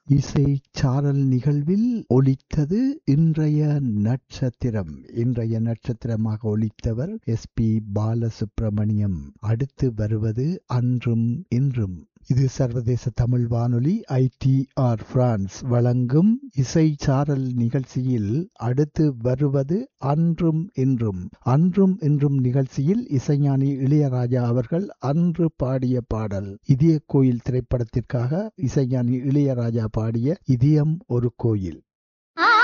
இசை சாரல் நிகழ்வில் ஒலித்தது இன்றைய நட்சத்திரம் இன்றைய நட்சத்திரமாக ஒலித்தவர் எஸ் பி பாலசுப்ரமணியம் அடுத்து வருவது அன்றும் இன்றும் இது சர்வதேச தமிழ் வானொலி ஐடிஆர் பிரான்ஸ் வழங்கும் இசை சாரல் நிகழ்ச்சியில் அடுத்து வருவது அன்றும் இன்றும் அன்றும் இன்றும் நிகழ்ச்சியில் இசைஞானி இளையராஜா அவர்கள் அன்று பாடிய பாடல் இதய கோயில் திரைப்படத்திற்காக இசைஞானி இளையராஜா பாடிய இதயம் ஒரு கோயில்